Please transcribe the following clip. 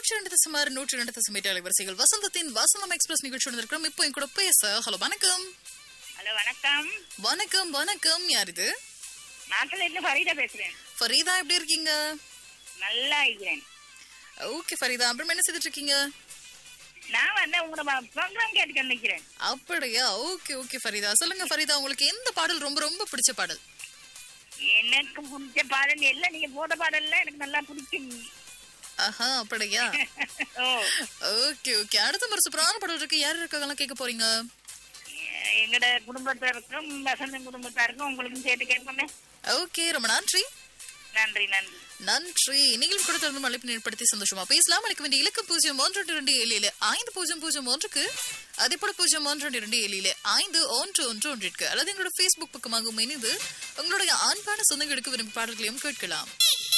நூற்றி ரெண்டு தசமாறு நூற்றி ரெண்டு தசம் எட்டு அலைவரிசைகள் வசந்தத்தின் வசந்தம் எக்ஸ்பிரஸ் நிகழ்ச்சி வந்திருக்கிறோம் இப்போ என் கூட பேச ஹலோ வணக்கம் ஹலோ வணக்கம் வணக்கம் வணக்கம் யார் இது நாட்டில இருந்து ஃபரீதா பேசுறேன் ஃபரீதா எப்படி இருக்கீங்க நல்லா இருக்கிறேன் ஓகே ஃபரீதா அப்புறம் என்ன செய்துட்டு இருக்கீங்க நான் வந்து உங்களோட ப்ரோக்ராம் கேட்டுக்க நிக்கிறேன் அப்படியா ஓகே ஓகே ஃபரீதா சொல்லுங்க ஃபரீதா உங்களுக்கு எந்த பாடல் ரொம்ப ரொம்ப பிடிச்ச பாடல் எனக்கு பிடிச்ச பாடல் எல்லாம் நீங்க போட்ட பாடல்ல எனக்கு நல்லா பிடிக்கும் ஆஹா அப்படியா ஓ ஓகே ஓகே அடுத்த ஒரு சூப்பரான பாடல் இருக்கு யார் இருக்காங்கலாம் கேட்க போறீங்க எங்கட குடும்பத்தாருக்கும் வசந்தன் குடும்பத்தாருக்கும் உங்களுக்கும் சேர்த்து கேட்போமே ஓகே ரொம்ப நன்றி நன்றி நன்றி நன்றி நீங்கள் கூட தொடர்ந்து அழைப்பு ஏற்படுத்தி சந்தோஷமா பேசலாம் அழைக்க வேண்டிய இலக்கு பூஜ்ஜியம் ஒன்று ரெண்டு ரெண்டு ஏழு ஏழு ஐந்து பூஜ்ஜியம் பூஜ்ஜியம் ஒன்றுக்கு அதே போல பூஜ்ஜியம் ஒன்று ரெண்டு ரெண்டு ஏழு ஏழு ஐந்து ஒன்று ஒன்று ஒன்றிற்கு அல்லது எங்களோட ஃபேஸ்புக் பக்கமாக இணைந்து உங்களுடைய அன்பான சொந்தங்களுக்கு விரும்பி பாடல்களையும் கேட்கலாம்